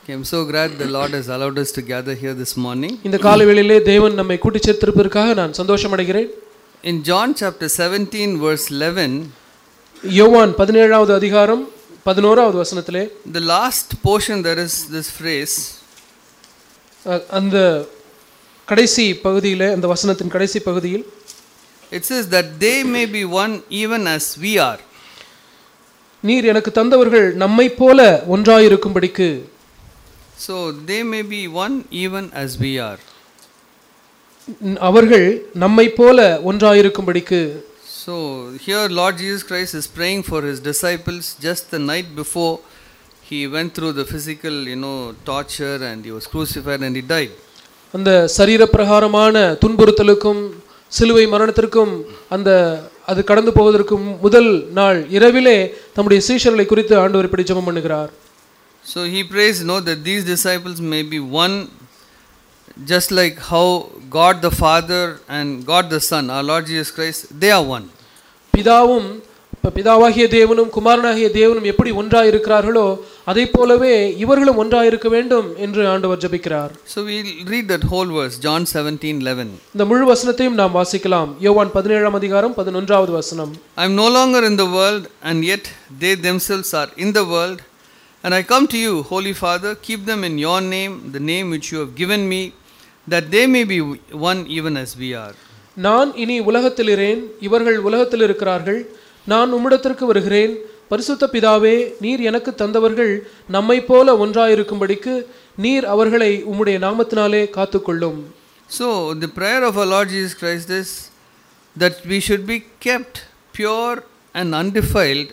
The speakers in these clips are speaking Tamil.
Okay, I'm so glad the Lord has allowed us to gather here this morning. இந்த காலவேளையிலே தேவன் நம்மை கூட்டி சேர்த்திருப்பதற்காக நான் சந்தோஷம் அடைகிறேன் In John chapter 17, verse 11, யோவான் பதினேழாவது அதிகாரம் பதினோராவது வசனத்திலே the last portion there is this phrase, அ- அந்த கடைசி பகுதியிலே அந்த வசனத்தின் கடைசி பகுதியில் it says that they may be one even as we are. நீர் எனக்கு தந்தவர்கள் நம்மைப் போல ஒன்றாயிருக்கும்படிக்கு So they may be one even as we are. ந- அவர்கள் நம்மைப் போல ஒன்றாயிருக்கும்படிக்கு So here Lord Jesus Christ is praying for his disciples just the night before he went through the physical, you know, torture and he was crucified and he died. அந்த சரீரப்பிரகாரமான துன்புறுத்தலுக்கும் சிலுவை மரணத்திற்கும் அந்த அது கடந்து போவதற்கும் முதல் நாள் இரவிலே தம்முடைய சீஷர்களை குறித்து ஆண்டவர் இப்படி ஜெபம் பண்ணுகிறார் So he prays, know that these disciples may be one, just like how God the Father and God the Son, our Lord Jesus Christ, they are one. பிதாவும் இப்ப பிதாவாகிய தேவனும் குமாரனாகிய தேவனும் எப்படி ஒன்றாயிருக்கிறார்களோ அதை போலவே இவர்களும் ஒன்றாயிருக்க வேண்டும் என்று ஆண்டவர் ஜெபிக்கிறார் So we'll read that whole verse, John 17 11. இந்த முழு வசனத்தையும் நாம் வாசிக்கலாம் யோவான் பதினேழாம் அதிகாரம் பதினொன்றாவது வசனம் I am no longer in the world, and yet they themselves are in the world. And I come to you, Holy Father, keep them in your name, the name which you have given me, that they may be one even as we are. நான் இனி உலகத்தில் இரேன் இவர்கள் உலகத்தில் இருக்கிறார்கள் நான் உம்மிடத்திற்கு வருகிறேன் பரிசுத்த பிதாவே நீர் எனக்கு தந்தவர்கள் நம்மைப் போல ஒன்றாயிருக்கும்படிக்கு நீர் அவர்களை உம்முடைய நாமத்தினாலே காத்துக்கொள்ளும் So, the prayer of our Lord Jesus Christ is that we should be kept pure and undefiled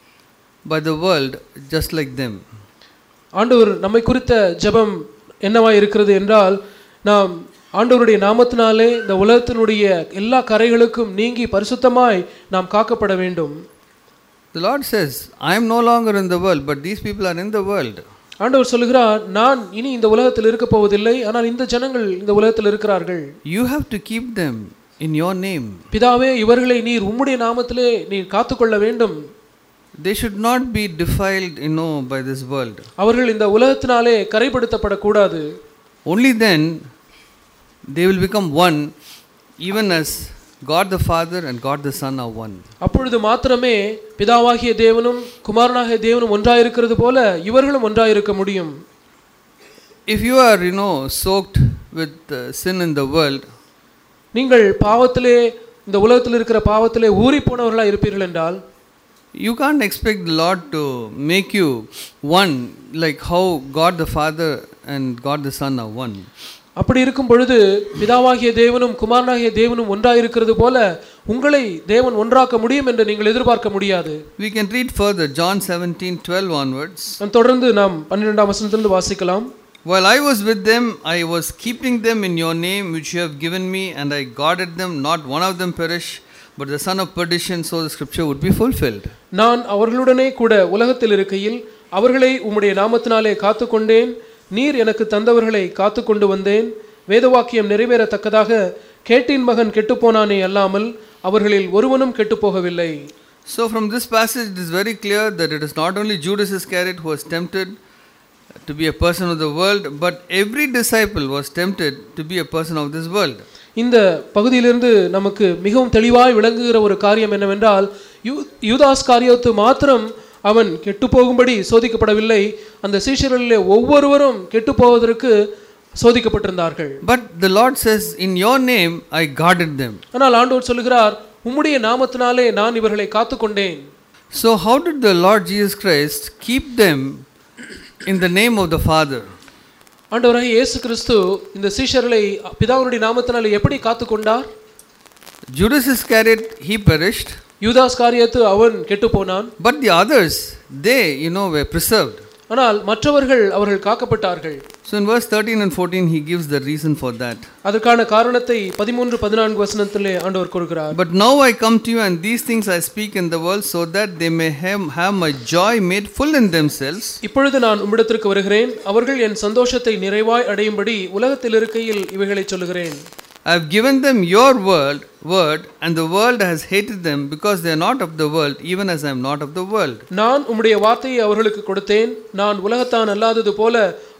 by the world, just like them. ஆண்டவர் நம்மை குறித்த ஜெபம் என்னவாய் இருக்கிறது என்றால் நாம் ஆண்டவருடைய நாமத்தினாலே இந்த உலகத்தினுடைய எல்லா கரைகளுக்கும் நீங்கி பரிசுத்தமாய் நாம் காக்கப்பட வேண்டும் The Lord says, I am no longer in the world, but these people are in the world. ஆண்டவர் சொல்லுகிறார் நான் இனி இந்த உலகத்தில் இருக்க போவதில்லை ஆனால் இந்த ஜனங்கள் இந்த உலகத்தில் இருக்கிறார்கள் You have to keep them in your name. பிதாவே இவர்களை நீர் உம்முடைய நாமத்திலே நீர் காத்துக்கொள்ள வேண்டும் They should not be defiled, you know, by this world. அவர்கள் இந்த உலகத்தினாலே கரைப்படுத்தப்படக்கூடாது Only then they will become one, even as God the Father and God the Son are one. அப்பொழுது மாத்திரமே பிதாவாகிய தேவனும் குமாரனாகிய தேவனும் ஒன்றாயிருக்கிறது போல இவர்களும் ஒன்றாயிருக்க முடியும் If you are, you know, soaked with uh, sin in the world, நீங்கள் பாவத்திலே இந்த உலகத்தில் இருக்கிற பாவத்திலே ஊறி போனவர்களாக இருப்பீர்கள் என்றால் you can't expect the Lord to make you one, like how God the Father and God the Son are one. அப்படி இருக்கும் பொழுது பிதாவாகிய தேவனும் குமாரனாகிய தேவனும் ஒன்றாயிருக்கிறது போல உங்களை தேவன் ஒன்றாக்க முடியும் என்று நீங்கள் எதிர்பார்க்க முடியாது We can read further, John 17 12 onwards. நாம் தொடர்ந்து நாம் பன்னிரெண்டாம் வசனத்திலிருந்து வாசிக்கலாம் While I was with them, I was keeping them in your name which you have given me, and I guarded them, not one of them perish, but the son of perdition, so the scripture would be fulfilled. நான் அவர்களுடனே கூட உலகத்தில் இருக்கையில் அவர்களை உம்முடைய நாமத்தினாலே காத்துக்கொண்டேன் நீர் எனக்கு தந்தவர்களை காத்துக்கொண்டு வந்தேன் வேதவாக்கியம் நிறைவேறத்தக்கதாக கேட்டின் மகன் கெட்டுப்போனானே அல்லாமல் அவர்களில் ஒருவனும் கெட்டுப்போகவில்லை So, from this passage, it is very clear that it is not only Judas Iscariot who was tempted to be a person of the world, but every disciple was tempted to be a person of this world. இந்த பகுதியிலிருந்து நமக்கு மிகவும் தெளிவாய் விளங்குகிற ஒரு காரியம் என்னவென்றால் யூ யூதாஸ் காரியத்து மாத்திரம் அவன் கெட்டுப்போகும்படி சோதிக்கப்படவில்லை அந்த சீஷர்களிலே ஒவ்வொருவரும் கெட்டுப்போவதற்கு சோதிக்கப்பட்டிருந்தார்கள் But the Lord says, In your name I guarded them. ஆனால் ஆண்டவர் சொல்லுகிறார் உம்முடைய நாமத்தினாலே நான் இவர்களை காத்துக்கொண்டேன் So, how did the Lord Jesus Christ keep them in the name of the Father? ஆண்டவராகிய இயேசு கிறிஸ்து இந்த சீஷர்களை பிதாவினுடைய நாமத்தினாலே எப்படி காத்துக்கொண்டார் Judas Iscariot, he perished, யூதாஸ் காரியத்து அவன் கெட்டுப்போனான் but the others, they, you know, were preserved. ஆனால் மற்றவர்கள் அவர்கள் காக்கப்பட்டார்கள் So, in verse 13 and 14, he gives the reason for that. அதற்கான காரணத்தை பதிமூன்று பதினான்கு வசனத்திலே ஆண்டவர் கூறுகிறார் But now I come to you, and these things I speak in the world, so that they may have, have my joy made full in themselves. இப்பொழுது நான் உம்மிடத்திற்கு வருகிறேன் அவர்கள் என் சந்தோஷத்தை நிறைவாய் அடையும்படி உலகத்தில் இருக்கையில் இவைகளை சொல்லுகிறேன் I have given them your word, word, and the world has hated them because they are not of the world, even as I am not of the world. நான் உம்முடைய வார்த்தையை அவர்களுக்கு கொடுத்தேன் நான் உலகத்தான் அல்லாதது போல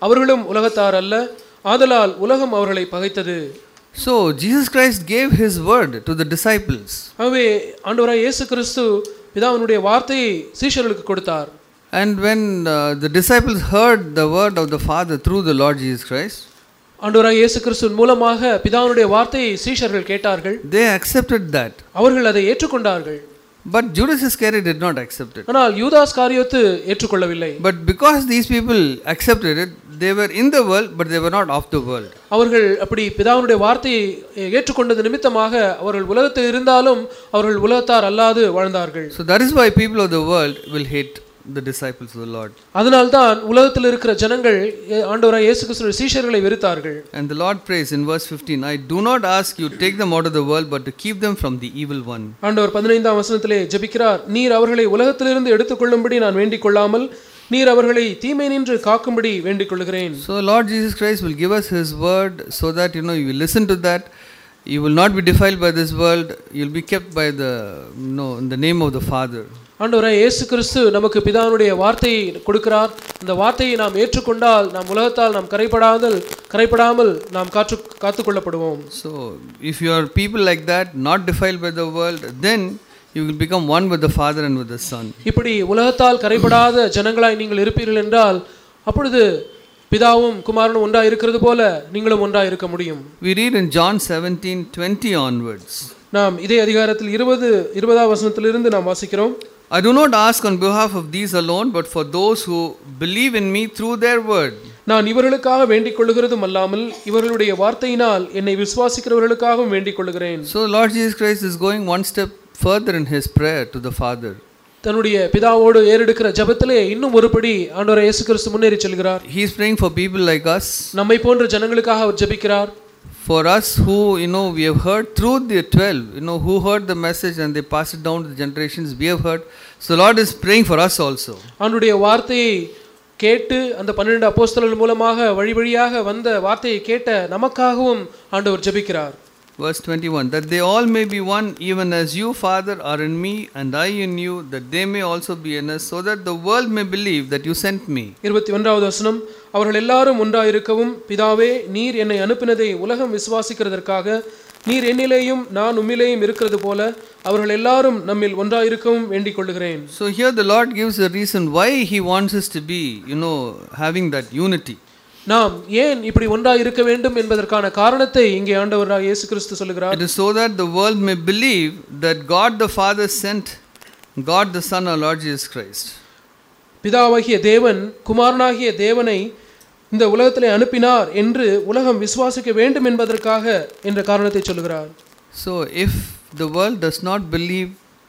அவர்களும் உலகத்தார் அல்ல ஆதலால் உலகம் அவர்களை பகைத்தது So Jesus Christ gave his word to the disciples. ஆகவே ஆண்டவராய் இயேசு கிறிஸ்து பிதாவினுடைய வார்த்தையை சீஷர்களுக்கு கொடுத்தார் And when uh, the disciples heard the word of the Father through the Lord Jesus Christ, ஆண்டவராய் இயேசு கிறிஸ்துவின் மூலமாக பிதாவினுடைய வார்த்தையை சீஷர்கள் கேட்டார்கள் they accepted that. அவர்கள் அதை ஏற்றுக்கொண்டார்கள் But Judas Iscariot did not accept it. ஆனால் யூதாஸ் காரியத்து ஏற்றுக்கொள்ளவில்லை But because these people accepted it, they were in the world, but they were not of the world. அவர்கள் அப்படி பிதாவினுடைய வார்த்தையை ஏற்றுக்கொண்டது நிமித்தமாக அவர்கள் உலகத்தில் இருந்தாலும் அவர்கள் உலகத்தார் அல்லாது வாழ்ந்தார்கள் So that is why people of the world will hate the disciples of the Lord. அதனால்தான் உலகத்தில் இருக்கிற ஜனங்கள் ஏ- ஆண்டவராய் இயேசு கிறிஸ்துவின் சீஷர்களை வெறுத்தார்கள் And the Lord prays in verse 15 I do not ask you, take them out of the world, but to keep them from the evil one. ஆண்டவர் பதினைந்தாம் வசனத்திலே ஜெபிக்கிறார் நீர் அவர்களை உலகத்திலிருந்து எடுத்துக்கொள்ளும்படி நான் வேண்டிக் கொள்ளாமல் நீர் அவர்களை தீமை நின்று காக்கும்படி வேண்டிக் கொள்கிறேன் So Lord Jesus Christ will give us His word so that you know you will listen to that. You will not be defiled by this world. You will be kept by the you know in the name of the Father. ஆண்டவராய் இயேசு கிறிஸ்து நமக்கு பிதாவினுடைய வார்த்தையை கொடுக்கிறார் அந்த வார்த்தையை நாம் ஏற்றுக்கொண்டால் நாம் உலகத்தால் நாம் கரைப்படாமல் கரைப்படாமல் நாம் காற்று காத்துக்கொள்ளப்படுவோம் So if you are people like that, not defiled by the world, then you will become one with the Father and with the Son. இப்படி உலகத்தால் கரைபடாத ஜனங்களாய் நீங்கள் இருப்பீர்கள் என்றால் அப்பொழுது பிதாவும் குமாரனும் ஒன்றாய் இருக்கிறது போல நீங்களும் ஒன்றாய் இருக்க முடியும் We read in John 17 20 onwards. நாம் இதே அதிகாரத்தில் இருபது இருபதாம் வசனத்திலிருந்து நாம் வாசிக்கிறோம் I do not ask on behalf of these alone, but for those who believe in me through their word. நான் இவர்களுக்காக வேண்டிக் கொள்ளுகிறதும் அல்லாமல் இவர்களுடைய வார்த்தையினால் என்னை விசுவாசிக்கிறவர்களுக்காகவும் வேண்டிக் கொள்ளுகிறேன் So Lord Jesus Christ is going one step further in his prayer to the Father. தன்னுடைய பிதாவோடு ஏறெடுக்கிற ஜெபத்திலே இன்னும் ஒருபடி ஆண்டவரை இயேசு கிறிஸ்து முன்னேறி செல்கிறார் He is praying for people like us, நம்மை போன்ற ஜனங்களுக்காக அவர் ஜெபிக்கிறார் for us who, you know, we have heard through the 12, you know, who heard the message and they pass it down to the generations, we have heard. So Lord is praying for us also. ஆண்டுடைய வார்த்தையை கேட்டு அந்த பன்னிரண்டு அப்போஸ்தலர்கள் மூலமாக வழி வழியாக வந்த வார்த்தையை கேட்ட நமக்காகவும் ஆண்டவர் ஜெபிக்கிறார் Verse 21 That they all may be one, even as you, Father, are in me, and I in you, that they may also be in us, so that the world may believe that you sent me. இருபத்தி ஒன்றாவது வசனம் அவர்கள் எல்லாரும் ஒன்றாயிருக்கவும் பிதாவே நீர் என்னை அனுப்பினதை உலகம் விசுவாசிக்கிறதற்காக நீர் என்னிலேயும் நான் உம்மிலேயும் இருக்கிறது போல அவர்கள் எல்லாரும் நம்மில் ஒன்றாயிருக்கவும் வேண்டிக் கொள்ளுகிறேன் So here the Lord gives a reason why He wants us to be, you know, having that unity. நாம் ஏன் இப்படி ஒன்றாய் இருக்க வேண்டும் என்பதற்கான காரணத்தை இங்கே ஆண்டவராக இயேசு கிறிஸ்து சொல்லுகிறார் It is so that the world may believe that God the Father sent God the Son, our Lord Jesus Christ. பிதாவாகிய தேவன் குமாரனாகிய தேவனை இந்த உலகத்திலே அனுப்பினார் என்று உலகம் விசுவாசிக்க வேண்டும் என்பதற்காக என்ற காரணத்தை சொல்லுகிறார் So if the world does not believe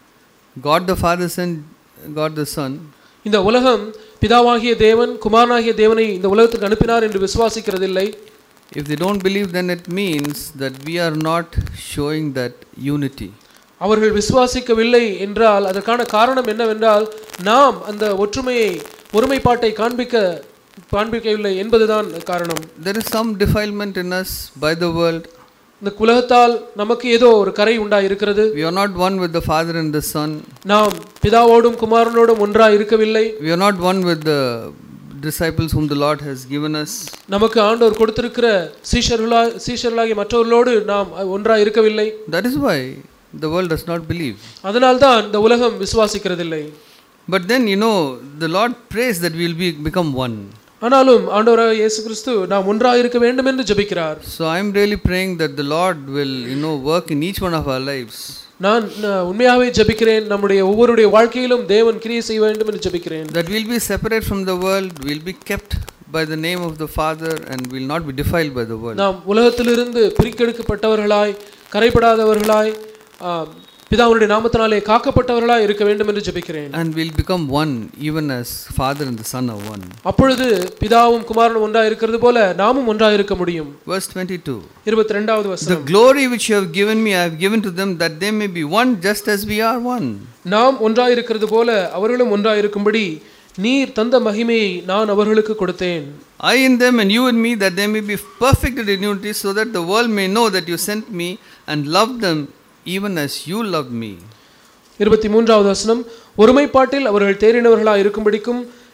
God the Father sent God the Son, இந்த உலகம் பிதாவாகிய தேவன் குமாரனாகிய தேவனை இந்த உலகத்துக்கு அனுப்பினார் என்று விசுவாசிக்கிறதில்லை if they don't believe, then it means that we are not showing that unity. அவர்கள் விசுவாசிக்கவில்லை என்றால் அதற்கான காரணம் என்னவென்றால் நாம் அந்த ஒற்றுமையை ஒருமைப்பாட்டை காண்பிக்க காண்பிக்கவில்லை என்பதுதான் காரணம் There is some defilement in us by the world. இந்த குலகத்தால் நமக்கு ஏதோ ஒரு கரை உண்டாய் இருக்கிறது We are not one with the Father and the Son. நாம் பிதாவோடும் குமாரனோடும் ஒன்றாய் இருக்கவில்லை We are not one with the disciples whom the Lord has given us. நமக்கு ஆண்டவர் கொடுத்திருக்கிற சீஷர்களா சீஷர்களாகிய மற்றவர்களோடு நாம் ஒன்றாய் இருக்கவில்லை That is why the world does not believe. அதனால்தான் இந்த உலகம் விசுவாசிக்கிறதில்லை But then, you know, the Lord prays that we will be, become one. ஆனாலும் ஆண்டவராக இயேசு கிறிஸ்து நாம் ஒன்றாக இருக்க வேண்டும் என்று ஜெபிக்கிறார் So I'm really praying that the Lord will, you know, work in each one of our lives. நான் நான் உண்மையாகவே ஜெபிக்கிறேன் நம்முடைய ஒவ்வொருடைய வாழ்க்கையிலும் தேவன் கிரியை செய்ய வேண்டும் என்று ஜெபிக்கிறேன் That we'll be separate from the world, we'll be kept by the name of the Father, and will not be defiled by the world. நாம் உலகத்திலிருந்து பிரிக்கெடுக்கப்பட்டவர்களாய் கரைப்படாதவர்களாய் ஆ, பிதாவுடைய நாமத்தினாலே காக்கப்பட்டவர்களாய் இருக்க வேண்டும் என்று ஜெபிக்கிறேன் And we'll become one, even as Father and the Son are one. அப்பொழுது பிதாவும் குமாரனும் ஒன்றாய் இருக்கிறது போல நாமும் ஒன்றாய் இருக்க முடியும் Verse 22 இருபத்தி ரெண்டாவது The வசனம் glory which you have given me, I have given to them, that they may be one just as we are one. நாம் ஒன்றாய் இருக்கிறது போல அவர்களும் ஒன்றாய் இருக்கும்படி நீர் தந்த மகிமையை நான் அவர்களுக்கு கொடுத்தேன் I in them and you in me, that they may be perfected in unity, so that the world may know that you sent me and loved them even as you loved me. இருபத்தி மூன்றாவது வசனம் ஒருமைப்பாட்டில் அவர்கள் தேறினவர்களாய் இருக்கும்படிக்கும்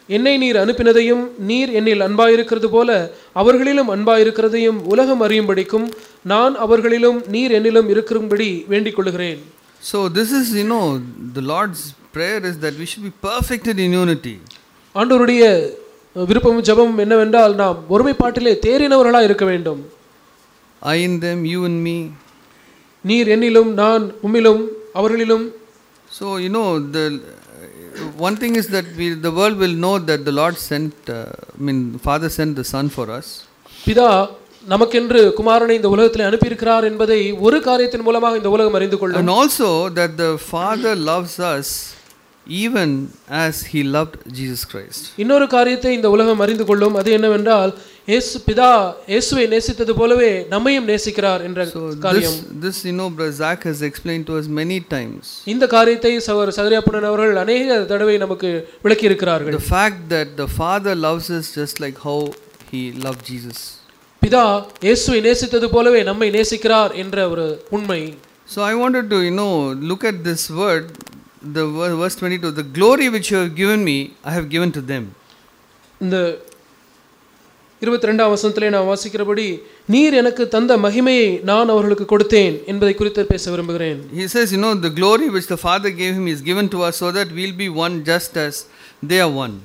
என்னை நீர் அனுப்பினதையும் நீர் என்னில் அன்பாயிருக்கிறது போல அவர்களிலும் அன்பாயிருக்கிறதையும் உலகம் அறியும்படிக்கும் நான் அவர்களிலும் நீர் என்னிலும் இருக்கும்படி வேண்டிக் கொள்கிறேன் So, this is, you know, the Lord's prayer is that we should be perfected in unity. ஆண்டவருடைய விருப்பமும் ஜெபமும் என்னவென்றால் நாம் ஒருமைப்பாட்டிலே தேறினவர்களாக இருக்க வேண்டும் I in them, you in me. நீர் என்னிலும் நான் உம்மிலும் அவர்களிலும் So, you know, the one thing is that we, the world will know that the Lord sent, uh, I mean, Father sent the Son for us. பிதா நமக்கென்று குமாரனை இந்த உலகத்தில் அனுப்பியிருக்கிறார் என்பதை ஒரு காரியத்தின் மூலமாக இந்த உலகம் அறிந்து கொள்ளும் And also that the Father loves us even as He loved Jesus Christ. இன்னொரு காரியத்தை இந்த உலகம் அறிந்து கொள்ளும் அது என்னவென்றால் இயேசு பிதா இயேசுவை நேசித்தது போலவே நம்மையும் நேசிக்கிறார் என்ற So, காரியம் this, this, you know, Brother Zach has explained to us many times. இந்த காரியத்தை சகோதர சகரியாப்புடன் அவர்கள் அநேக தடவை நமக்கு விளக்கி இருக்கிறார்கள் The fact that the Father loves us just like how He loved Jesus. பிதா இயேசுவை நேசித்தது போலவே நம்மை நேசிக்கிறார் என்ற ஒரு உண்மை So I wanted to, you know, look at this word, the ver- verse 22. The glory which you have given me, I have given to them. இந்த இருபத்தி ரெண்டாம் வசனத்திலே நான் வாசிக்கிறபடி நீர் எனக்கு தந்த மகிமையை நான் அவர்களுக்கு கொடுத்தேன் என்பதை குறித்து பேச விரும்புகிறேன் He says, you know, the glory which the Father gave him is given to us so that we'll be one just as they are one.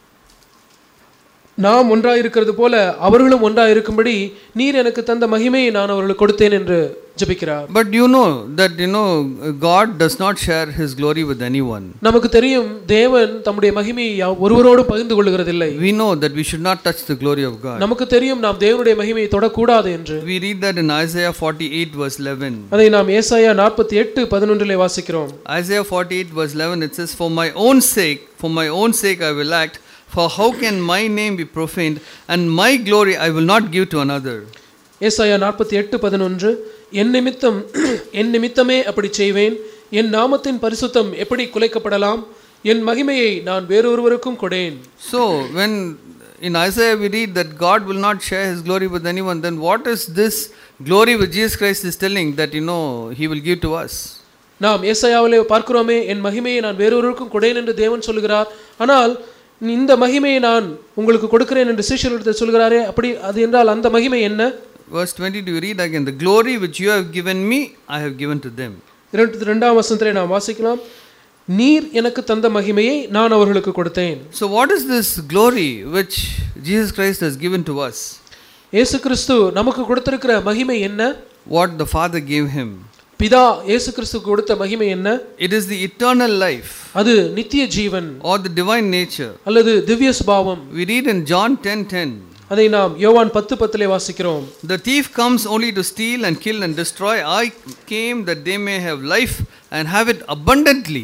நாம் ஒன்றாயிருக்கிறது போல அவர்களும் ஒன்றாயிருக்கும்படி நீர் எனக்கு தந்த மகிமையை நான் அவர்களுக்கு கொடுத்தேன் என்று ஜெபிக்கிறார் But you know that, you know, God does not share his glory with anyone. நமக்கு தெரியும் தேவன் தம்முடைய மகிமையை யா- ஒருவரோடும் பகிர்ந்து கொள்கிறதில்லை We know that we should not touch the glory of God. நமக்கு தெரியும் நாம் தேவனுடைய மகிமையை தொடக்கூடாது என்று We read that in Isaiah 48, verse 11. அதை நாம் ஏசாயா நாற்பத்தி எட்டு பதினொன்றிலே வாசிக்கிறோம் Isaiah 48, verse 11, it says, For my own sake, for my own sake I will act, for how can my name be profaned, and my glory I will not give to another. ஏசாயா நாற்பத்தி எட்டு பதினொன்று என் நிமித்தம் என் நிமித்தமே அப்படி செய்வேன் என் நாமத்தின் பரிசுத்தம் எப்படி குலைக்கப்படலாம் என் மகிமையை நான் வேறொருவருக்கும் கொடேன் So, when in Isaiah we read that God will not share his glory with anyone, then what is this glory which Jesus Christ is telling that, you know, he will give to us? நாம் ஏசாயாவிலே பார்க்கிறோமே என் மகிமையை நான் வேறொருவருக்கும் கொடேன் என்று தேவன் சொல்கிறார் ஆனால் இந்த மகிமையை நான் உங்களுக்கு கொடுக்கிறேன் என்று சீஷர்களிடத்தில் சொல்கிறாரே அப்படி அது என்றால் அந்த மகிமை என்ன Verse 22, we read again, The glory which you have given me, I have given to them. இரண்டு ரெண்டாம் வசனத்திலே நாம் வாசிக்கலாம் நீர் எனக்கு தந்த மகிமையை நான் அவர்களுக்கு கொடுத்தேன் So, what is this glory which Jesus Christ has given to us? இயேசு கிறிஸ்து நமக்கு கொடுத்திருக்கிற மகிமை என்ன What the Father gave him? பிதா இயேசு கிறிஸ்து கொடுத்த மகிமை என்ன It is the eternal life அது நித்திய ஜீவன் or the divine nature. அல்லது திவ்ய சுபாவம் We read in John 10:10, அதை நாம் யோவான் பத்து பத்திலே வாசிக்கிறோம் The thief comes only to steal and kill and destroy. I came that they may have life and have it abundantly.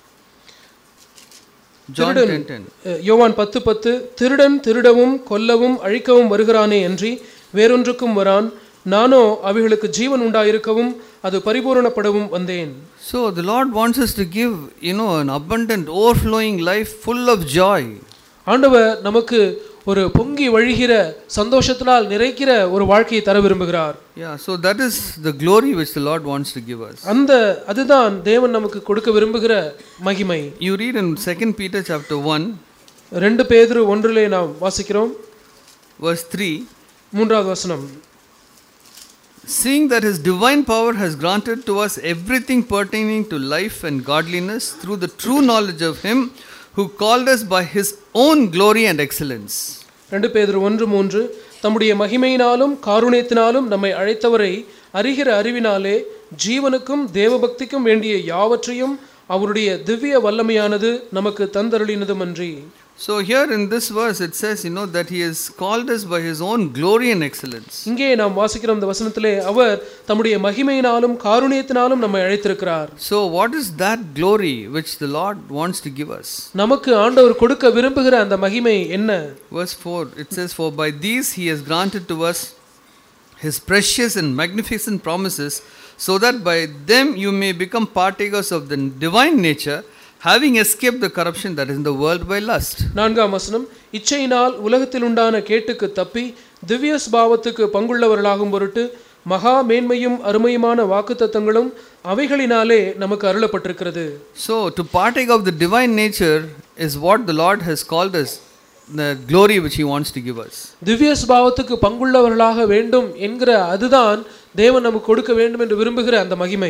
John திருடன் 10:10. அஹ், யோவான் பத்து பத்து திருடன் திருடவும் கொல்லவும் அழிக்கவும் வருகிறானே அன்றி வேறொன்றுக்கும் வரான் நானோ அவைகளுக்கு ஜீவன் உண்டாயிருக்கவும் அது பரிபூரணப்படவும் வந்தேன் So the Lord wants us to give, you know, an abundant, overflowing life full of joy. ஆண்டவர் நமக்கு ஒரு பொங்கி வழிகிற சந்தோஷத்தினால் நிறைக்கிற ஒரு வாழ்க்கையை தர விரும்புகிறார் Yeah, so that is the glory which the Lord wants to give us. அந்த அதுதான் தேவன் நமக்கு கொடுக்க விரும்புகிற மகிமை You read in 2 Peter chapter 1, ரெண்டு பேதுரு ஒன்றிலே நாம் வாசிக்கிறோம் verse 3. மூன்றாவது வசனம் Seeing that his divine power has granted to us everything pertaining to life and godliness through the true knowledge of him who called us by his own glory and excellence. ரெண்டு பேதுரு ஒன்று மூன்று தம்முடைய மகிமையினாலும் காருண்யத்தினாலும் நம்மை அழைத்தவரை அறிகிற அறிவினாலே ஜீவனுக்கும் தேவபக்திக்கும் வேண்டிய யாவற்றையும் அவருடைய திவ்ய வல்லமையானது நமக்கு தந்தருளினதுமன்றி So, here in this verse, it says, you know, that he has called us by his own glory and excellence. இங்கே நாம் வாசிக்கிற இந்த வசனத்திலே அவர் தம்முடைய மகிமையினாலும் காருண்யத்தினாலும் நம்மை அழைத்திருக்கிறார் So, what is that glory which the Lord wants to give us? நமக்கு ஆண்டவர் கொடுக்க விரும்புகிற அந்த மகிமை என்ன Verse 4, it says, For by these he has granted to us his precious and magnificent promises, so that by them you may become partakers of the divine nature, having escaped the corruption that is in the world by lust. நான்காம் வசனம் இச்சையினால் உலகத்தில் உண்டான கேட்டுக்கு தப்பி திவ்ய ஸ்பாவத்துக்கு பங்குள்ளவர்களாகும் பொருட்டு மகா மேன்மையும் அருமையுமான வாக்குத்தத்தங்களும் அவைகளினாலே நமக்கு அருளப்பட்டிருக்கிறது So, to partake of the divine nature is what the Lord has called us, the glory which He wants to give us. திவ்ய சுபாவத்துக்கு பங்குள்ளவர்களாக வேண்டும் என்கிற அதுதான் தேவன் நமக்கு கொடுக்க வேண்டும் என்று விரும்புகிற அந்த மகிமை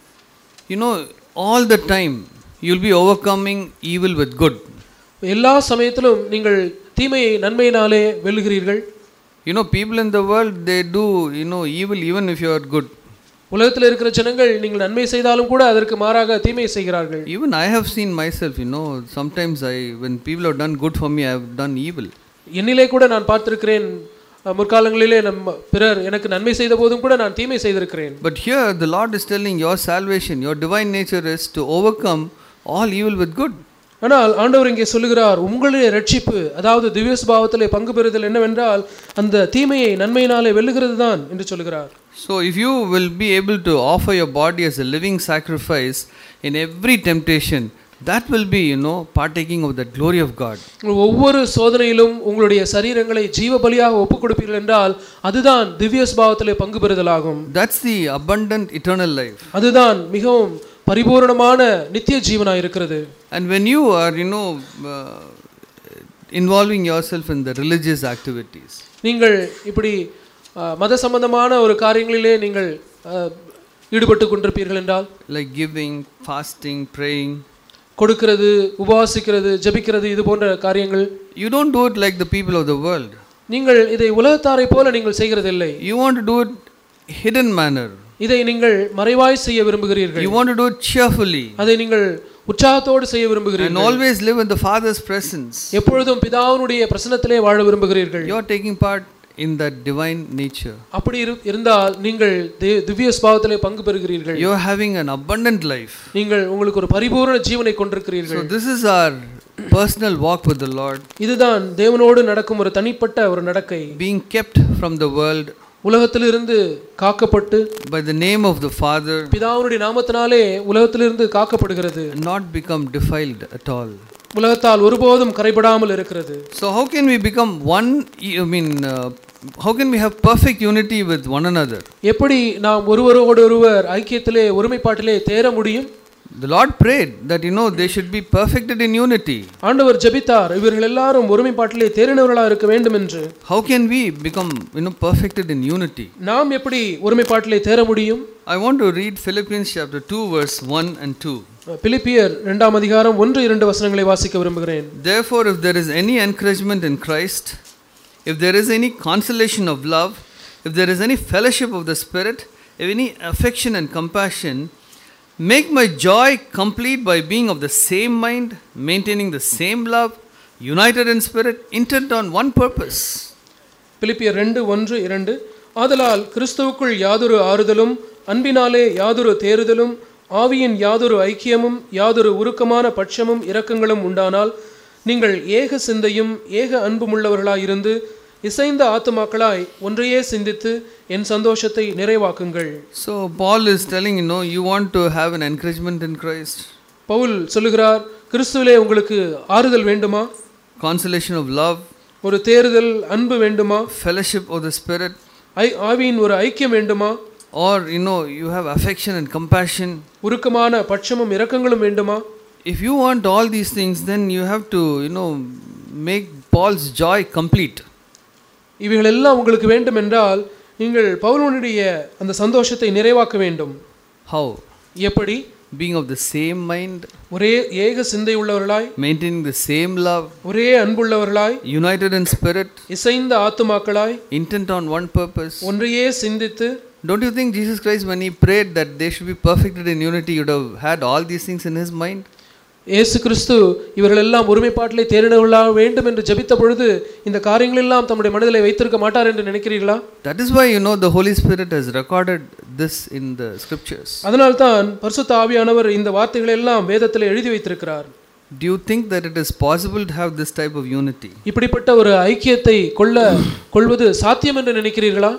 You know, all the time you'll be overcoming evil with good. எல்லா சமயத்திலும் நீங்கள் தீமையை நன்மையினாலே வெல்லுகிறீர்கள் You know, people in the world they do, you know, evil even if you are good. உலகத்தில் இருக்கிற ஜனங்கள் நீங்கள் நன்மை செய்தாலும் கூட அதற்கு மாறாக தீமை செய்கிறார்கள் Even I have seen myself, you know, sometimes I, when people have done good for me, I have done evil. என்னிலே கூட நான் பார்த்திருக்கிறேன் அஹ், முற்காலங்களிலே நம்ம பிறர் எனக்கு நன்மை செய்த போதும் கூட நான் தீமை செய்திருக்கிறேன் But here the Lord is telling your salvation, your divine nature is to overcome all evil with good. ஆனால் ஆண்டவர் இங்கே சொல்லுகிறார் உங்களுடைய ரட்சிப்பு அதாவது திவ்ய சுபாவத்திலே பங்கு பெறுதல் என்னவென்றால் அந்த தீமையை நன்மையினாலே வெல்லுகிறது தான் என்று சொல்லுகிறார் So, if you will be able to offer your body as a living sacrifice in every temptation, that will be, you know, partaking of the glory of God. உங்கள் ஒவ்வொரு சோதனையிலும் உங்களுடைய சரீரங்களை ஜீவ பலியாக ஒப்புக் கொடுப்பீர்கள் என்றால் அதுதான் திவ்ய சுபாவத்திலே பங்கு பெறுதலாகும் That's the abundant eternal life. அதுதான் மிகவும் பரிபூரணமான நித்திய ஜீவனாய் இருக்கிறது And when you are, you know, uh, involving yourself in the religious activities, நீங்கள் இப்படி அஹ், மத சம்பந்தமான ஒரு காரியங்களிலே நீங்கள் அஹ், ஈடுபட்டு கொண்டிருப்பீர்கள் என்றால் like giving, fasting, praying, கொடுக்கிறது உபவாசிக்கிறது ஜெபிக்கிறது இது போன்ற காரியங்கள் you don't do it like the people of the world. நீங்கள் இதை உலகத்தாரை போல நீங்கள் செய்கிறதில்லை You want to do it hidden manner. இதை நீங்கள் மறைவாய் செய்ய விரும்புகிறீர்கள் You want to do it cheerfully அதை நீங்கள் உற்சாகத்தோடு செய்ய விரும்புகிறீர்கள் and always live in the Father's presence. எப்பொழுதும் பிதாவினுடைய பிரசன்னத்திலே வாழ விரும்புகிறீர்கள் You are taking part in that divine nature. அப்படி இரு- இருந்தால் நீங்கள் தி- திவ்ய ஸ்பாவத்திலே பங்கு பெறுகிறீர்கள் You are having an abundant life. நீங்கள் உங்களுக்கு ஒரு பரிபூரண ஜீவனை கொண்டிருக்கிறீர்கள் So, this is our personal walk with the Lord, இதுதான் தேவனோடு நடக்கும் ஒரு தனிப்பட்ட ஒரு நடக்கை being kept from the world உலகத்திலிருந்து காக்கப்பட்டு by the name of the Father பிதாவினுடைய நாமத்தினாலே உலகத்திலிருந்து காக்கப்படுகிறது and not become defiled at all. உலகத்தால் ஒருபோதும் கரைபடாமல் இருக்கிறது So, how can we become one? I mean, uh, how can we have perfect unity with one another? எப்படி நாம் ஒருவரோடு ஒருவர் ஐக்கியத்திலே ஒருமைப்பாட்டிலே தேர முடியும் The Lord prayed that you know they should be perfected in unity. ஆண்டவர் ஜெபித்தார் இவர்கள் எல்லாரும் ஒருமைப்பாட்டிலே தேறினவர்களாக இருக்க வேண்டும் என்று How can we become you know perfected in unity? நாம் எப்படி ஒருமைப்பாட்டிலே தேர முடியும் I want to read Philippians chapter 2 verse 1 and 2. பிலிப்பியர் இரண்டாம் அதிகாரம் ஒன்று இரண்டு வசனங்களை வாசிக்க விரும்புகிறேன் Therefore if there is any encouragement in Christ, if there is any consolation of love, if there is any fellowship of the spirit, if any affection and compassion, make my joy complete by being of the same mind, maintaining the same love, united in spirit, intent on one purpose. பிலிப்பியர் ரெண்டு ஒன்று இரண்டு ஆதலால் கிறிஸ்துவுக்குள் யாதொரு ஆறுதலும் அன்பினாலே யாதொரு தேறுதலும் ஆவியின் யாதொரு ஐக்கியமும் யாதொரு உருக்கமான பட்சமும் இரக்கங்களும் உண்டானால் நீங்கள் ஏக சிந்தையும் ஏக அன்புமுள்ளவர்களாயிருந்து இசைந்த ஆத்துமாக்களாய் ஒன்றையே சிந்தித்து என் சந்தோஷத்தை நிறைவாக்குங்கள் So Paul is telling you know you want to have an encouragement in Christ, Pavul சொல்லுகிறார் கிறிஸ்துவிலே உங்களுக்கு ஆறுதல் வேண்டுமா consolation of love, ஒரு தேறுதல் அன்பு வேண்டுமா fellowship of the spirit, ஐ ஆவியின் ஒரு ஐக்கியம் வேண்டுமா or you know you have affection and compassion. உருக்கமான பட்சமும் இரக்கங்களும் வேண்டுமா If you want all these things, then you have to you know make Paul's joy complete. இவைகள் எல்லாம் உங்களுக்கு வேண்டும் என்றால் நீங்கள் பவுலனுடைய அந்த சந்தோஷத்தை நிறைவாக்க வேண்டும் How? எப்படி Being of the same mind, ஒரே ஏக சிந்தை உள்ளவர்களாய் maintaining the same love, ஒரே அன்புள்ளவர்களாய் united in spirit, இசைந்த ஆத்துமாக்களாய் intent on one purpose. ஒன்றையே சிந்தித்து Don't you think Jesus Christ, when he prayed that they should be perfected in unity, would have had all these things in his mind? இயேசு கிறிஸ்து இவர்கள் எல்லாம் ஒருமைப்பாட்டிலே தேறினவர்களாக வேண்டும் என்று ஜெபித்த பொழுது இந்த காரியங்கள் எல்லாம் தம்முடைய மனதிலே வைத்திருக்க மாட்டார் என்று நினைக்கிறீர்களா That is why you know the Holy Spirit has recorded this in the scriptures. அதனால்தான் பரிசுத்த ஆவியானவர் இந்த வார்த்தைகளை எல்லாம் வேதத்தில் எழுதி வைத்திருக்கிறார் Do you think that it is possible to have this type of unity? இப்படிப்பட்ட ஒரு ஐக்கியத்தை கொள்ள கொள்வது சாத்தியம் என்று நினைக்கிறீர்களா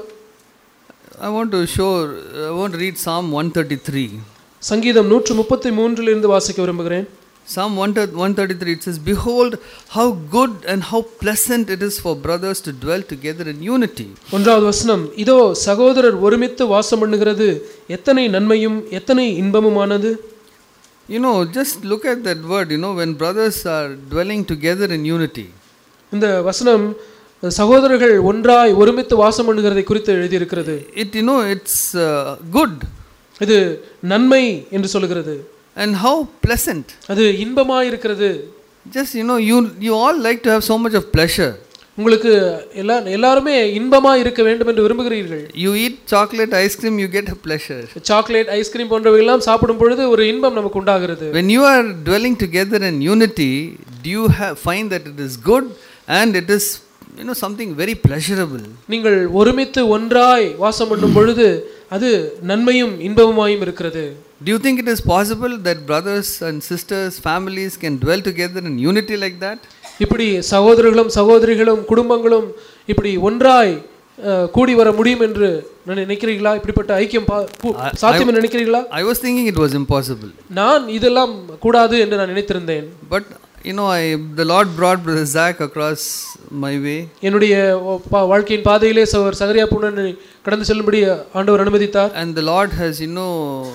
I want to show, I want to read Psalm 133. சங்கீதம் நூற்று முப்பத்தி மூன்றிலிருந்து வாசிக்க விரும்புகிறேன் Psalm 133 it says, Behold, how good and how pleasant it is for brothers to dwell together in unity. ஒன்றாவது வசனம் இதோ சகோதரர் ஒருமித்து வாசம் பண்ணுகிறது எத்தனை நன்மையும் எத்தனை இன்பமுமானது You know, just look at that word, you know, when brothers are dwelling together in unity. இந்த வசனம் சகோதரர்கள் ஒன்றாய் ஒருமித்து வாசம் பண்ணுகிறதை குறித்து எழுதியிருக்கிறது It, you know, it's uh, good இது நன்மை என்று சொல்லுகிறது and how pleasant. அது இன்பமாய் இருக்கிறது Just, you know, you, you all like to have so much of pleasure. உங்களுக்கு எல்லா எல்லாருமே இன்பமா இருக்க வேண்டும் என்று விரும்புகிறீர்கள் You eat chocolate, ice cream, you get a pleasure. Chocolate ice cream போன்றவையெல்லாம் சாப்பிடும் பொழுது ஒரு இன்பம் நமக்கு உண்டாகிறது When you are dwelling together in unity, do you have, find that it is good and it is, you know, something very pleasurable? நீங்கள் ஒருமித்து ஒன்றாய் வாசம் பண்ணும் பொழுது அது நன்மையும் இன்பமுமாயும் இருக்கிறது Do you think it is possible that brothers and sisters, families can dwell together in unity like that? இப்படி சகோதரர்களும் சகோதரிகளும் குடும்பங்களும் இப்படி ஒன்றாய் அஹ், கூடி வர முடியும் என்று நான் நினைக்கிறீர்களா இப்படிப்பட்ட ஐக்கியம் பா- கூ- சாத்தியம் என்று நினைக்கிறீர்களா I was thinking it was impossible. நான் இதெல்லாம் கூடாது என்று நான் நினைத்திருந்தேன் But, you know, I, the Lord brought Brother Zach across my way. என்னுடைய பா- வாழ்க்கையின் பாதையிலே சவர் சகரியா புண்ணனை கடந்து செல்லும்படி ஆண்டவர் அனுமதித்தார் And the Lord has, you know,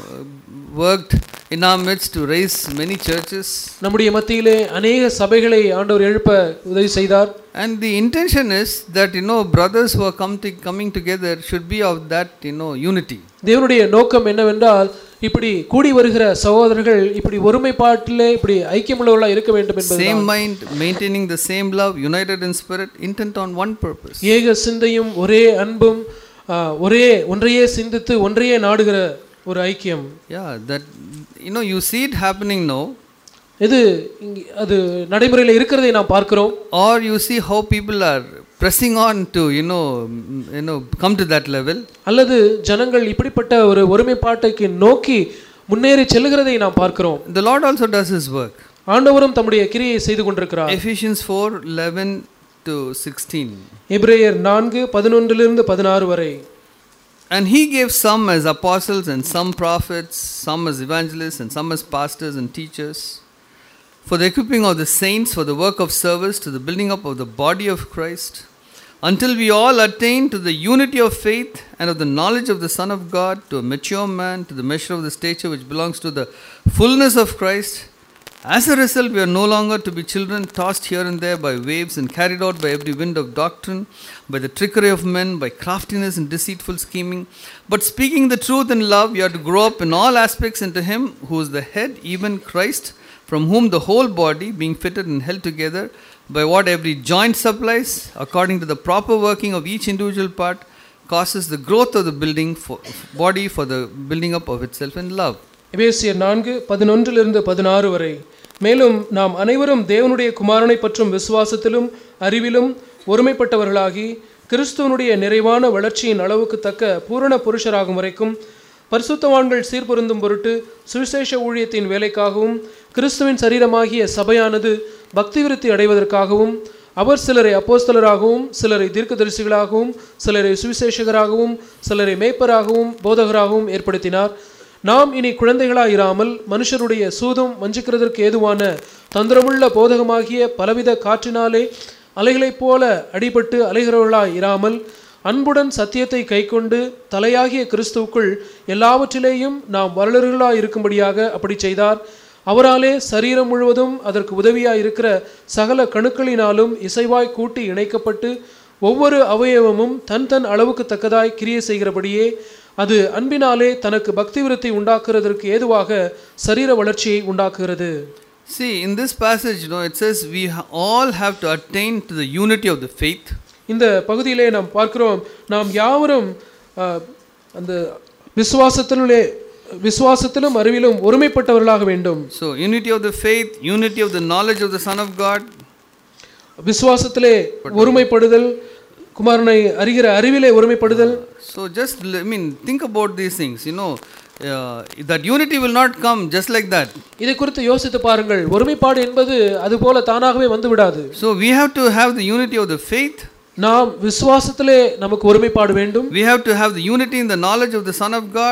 worked in our midst to raise many churches. நம்முடைய மத்தியிலே அநேக சபைகளை ஆண்டவர் எழுப்ப உதவி செய்தார் And the intention is that, you know, brothers who are come to, coming together should be of that, you know, unity. தேவனுடைய நோக்கம் என்னவென்றால் இப்படி கூடி வருகிற சகோதரர்கள் இப்படி ஒருமைப்பாட்டிலே இப்படி ஐக்கியமுள்ளவர்களாக இருக்க வேண்டும் என்பது Same mind, maintaining the same love, united in spirit, intent on one purpose. ஏக சிந்தையும் ஒரே அன்பும் ஆ, ஒரே ஒன்றையே சிந்தித்து ஒன்றையே நாடுகிற ஒரு ஐக்கியம் Yeah, that, you know, you see it happening now, இது இங்க அது நடைமுறையில் இருக்கிறதை நாம் பார்க்கிறோம் or you see how people are pressing on to, you know, mm, you know, come to that level. அல்லது ஜனங்கள் இப்படிப்பட்ட ஒரு ஒருமைப்பாட்டைக்கு நோக்கி முன்னேறி செல்லுகிறதை நாம் பார்க்கிறோம் The Lord also does His work. ஆண்டவரும் தம்முடைய கிரியை செய்து கொண்டிருக்கிறார் Ephesians 4 11 to 16. எபிரேயர் நான்கு பதினொன்றிலிருந்து பதினாறு வரை And He gave some as apostles, and some prophets, some as evangelists, and some as pastors and teachers, for the equipping of the saints, for the work of service, to the building up of the body of Christ, until we all attain to the unity of faith and of the knowledge of the Son of God, to a mature man, to the measure of the stature which belongs to the fullness of Christ. As a result, we are no longer to be children tossed here and there by waves and carried out by every wind of doctrine, by the trickery of men, by craftiness and deceitful scheming. But speaking the truth in love, you are to grow up in all aspects into Him who is the head, even Christ, from whom the whole body, being fitted and held together by what every joint supplies, according to the proper working of each individual part, causes the growth of the building for, body for the building up of itself in love. எபேசியர் நான்கு பதினொன்றிலிருந்து பதினாறு வரை மேலும் நாம் அனைவரும் தேவனுடைய குமாரனை பற்றும் விசுவாசத்திலும் அறிவிலும் ஒருமைப்பட்டவர்களாகி கிறிஸ்துவனுடைய நிறைவான வளர்ச்சியின் அளவுக்கு தக்க பூரண புருஷராகும் வரைக்கும் பரிசுத்தவான்கள் சீர்பொருந்தும் பொருட்டு சுவிசேஷ ஊழியத்தின் வேலைக்காகவும் கிறிஸ்துவின் சரீரமாகிய சபையானது பக்தி விருத்தி அடைவதற்காகவும் அவர் சிலரை அப்போஸ்தலராகவும் சிலரை தீர்க்கதரிசிகளாகவும் சிலரை சுவிசேஷகராகவும் சிலரை மேய்ப்பராகவும் போதகராகவும் ஏற்படுத்தினார் நாம் இனி குழந்தைகளாய் இராமல் மனுஷருடைய சூதும் வஞ்சிக்கிறதற்கு ஏதுவான தந்திரமுள்ள போதகமாகிய பலவித காற்றினாலே அலைகளைப் போல அடிபட்டு அலைகிறவர்களாய் இராமல் அன்புடன் சத்தியத்தை கைக்கொண்டு தலையாகிய கிறிஸ்துவுக்குள் எல்லாவற்றிலேயும் நாம் வரலர்களாய் இருக்கும்படியாக அப்படி செய்தார் அவராலே சரீரம் முழுவதும் அதற்கு உதவியாய் இருக்கிற சகல கணுக்களினாலும் இசைவாய் கூட்டி இணைக்கப்பட்டு ஒவ்வொரு அவயவமும் தன் தன் அளவுக்கு தக்கதாய் கிரியை செய்கிறபடியே அது அன்பினாலே தனக்கு பக்தி விருத்தி உண்டாக்குறதற்கு ஏதுவாக சரீர வளர்ச்சியை உண்டாக்குகிறது See, in this passage, you know, it says we ha- all have to attain to the unity of the faith. இந்த பகுதியிலே நாம் பார்க்கிறோம் நாம் யாவரும் ஆஹ், அந்த விசுவாசத்திலே விசுவாசத்திலும் அறிவிலும் ஒருமைப்பட்டவர்களாக வேண்டும் So, unity of the faith, unity of the knowledge of the Son of God, விசுவாசத்திலே ஒருமைப்படுதல் குமாரனை அறிகிற அறிவிலே ஒருமைப்படுதல் So just, l- I mean, think about these things. You know, uh, that unity will not come just like that. இதை குறித்து யோசித்து பாருங்கள் ஒருமைப்பாடு என்பது அதுபோல தானாகவே வந்து விடாது So we have to have the unity of the faith. நாம் விசுவாசத்திலே நமக்கு ஒருமைப்பாடு வேண்டும் We have to have the unity in the knowledge of the Son of God.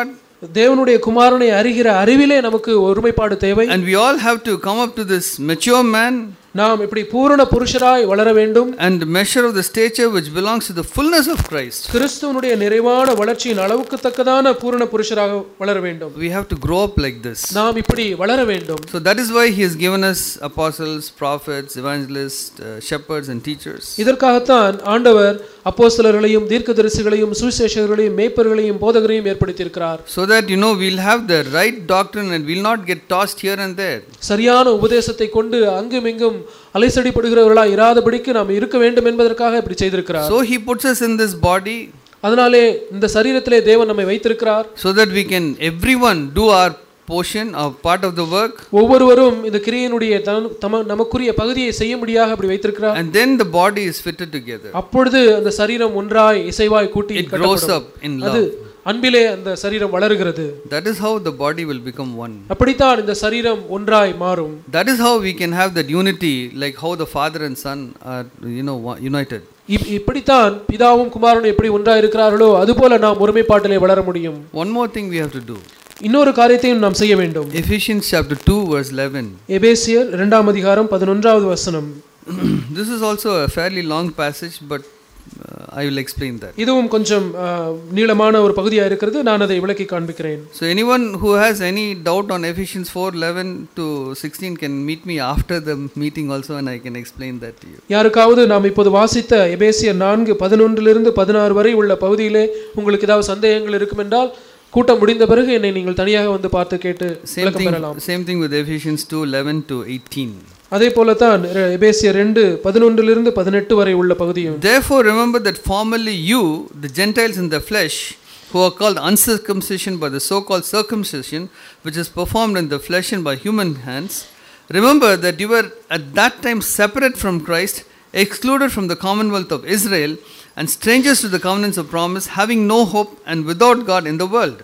தேவனுடைய குமாரனை அறிகிற அறிவிலே நமக்கு ஒருமைப்பாடு தேவை And we all have to come up to this mature man நாம் இப்படி பூரண புருஷராய் வளர வேண்டும் and measure of the stature which belongs to the fullness of Christ. கிறிஸ்துவனுடைய நிறைவான வளர்ச்சியின் அளவுக்கு தக்கதான பூரண புருஷராக வளர வேண்டும் We have to grow up like this. நாம் இப்படி வளர வேண்டும் So that is why he has given us apostles, prophets, evangelists, uh, shepherds, and teachers. இதற்காகத்தான் ஆண்டவர் அப்போஸ்தலர்களையும் தீர்க்கதரிசிகளையும் சுவிசேஷகர்களையும் மேய்ப்பர்களையும் போதகரையும் ஏற்படுத்தியிருக்கிறார் So that you know we'll have the right doctrine and we'll not get tossed here and there. சரியான உபதேசத்தை கொண்டு அங்கும் இங்கும் அலைசடிப்படுகிறவர்களாய் இராதபடிக்கு நாம் இருக்க வேண்டும் என்பதற்காக இப்படி செய்திருக்கிறார் So he puts us in this body அதனாலே இந்த சரீரத்திலே தேவன் நம்மை வைத்திருக்கிறார் so that we can everyone do our portion or part of the work ஒவ்வொருவரும் இந்த கிரியையினுடைய தன- தம நமக்குரிய பகுதியை செய்ய முடியாக அப்படி வைத்திருக்கிறார் and then the body is fitted together. அப்பொழுது அந்த சரீரம் ஒன்றாய் இசைவாய் கூட்டி It grows கட்டப்படும். up in அது love. அன்பிலே அந்த சரீரம் வளருகிறது That is how the body will become one. அப்படித்தான் இந்த சரீரம் ஒன்றாய் மாறும் That is how we can have that unity, like how the father and son are, you know, one- united. இப்- இப்படித்தான் பிதாவும் குமாரனும் எப்படி ஒன்றாய் இருக்கிறார்களோ அதுபோல நாம் ஒருமைப்பாட்டிலே வளர முடியும் One more thing we have to do. இன்னொரு காரியத்தையும் நாம் செய்ய வேண்டும் Ephesians chapter 2, verse 11. எபேசியர் இரண்டாம் அதிகாரம் பதினொன்றாவது வசனம் this is also a fairly long passage, but uh, I will explain that. இதுவும் கொஞ்சம் ஆ, நீளமான ஒரு பகுதியாக இருக்கிறது நான் அதை விளக்கி காண்பிக்கிறேன் So, anyone who has any doubt on Ephesians 4 11 to 16 can meet me after the meeting also, and I can explain that to you. யாருக்காவது நாம் இப்போது வாசித்த எபேசியர் நான்கு பதினொன்றிலிருந்து பதினாறு வரை உள்ள பகுதியிலே உங்களுக்கு ஏதாவது சந்தேகங்கள் இருக்கும் என்றால் கூட்டம் முடிந்த பிறகு என்னை நீங்கள் தனியாக வந்து பார்த்து கேட்டு Same விளக்கம் thing, பெறலாம் same thing with Ephesians 2 11 to 18. அதே போலத்தான் எ- எபேசியர் ரெண்டு பதினொன்றிலிருந்து பதினெட்டு வரை உள்ள பகுதியும் Therefore, remember that formerly you, the Gentiles in the flesh, who are called uncircumcision by the so called circumcision, which is performed in the flesh and by human hands, remember that you were at that time separate from Christ, excluded from the commonwealth of Israel, and strangers to the covenants of promise, having no hope and without God in the world.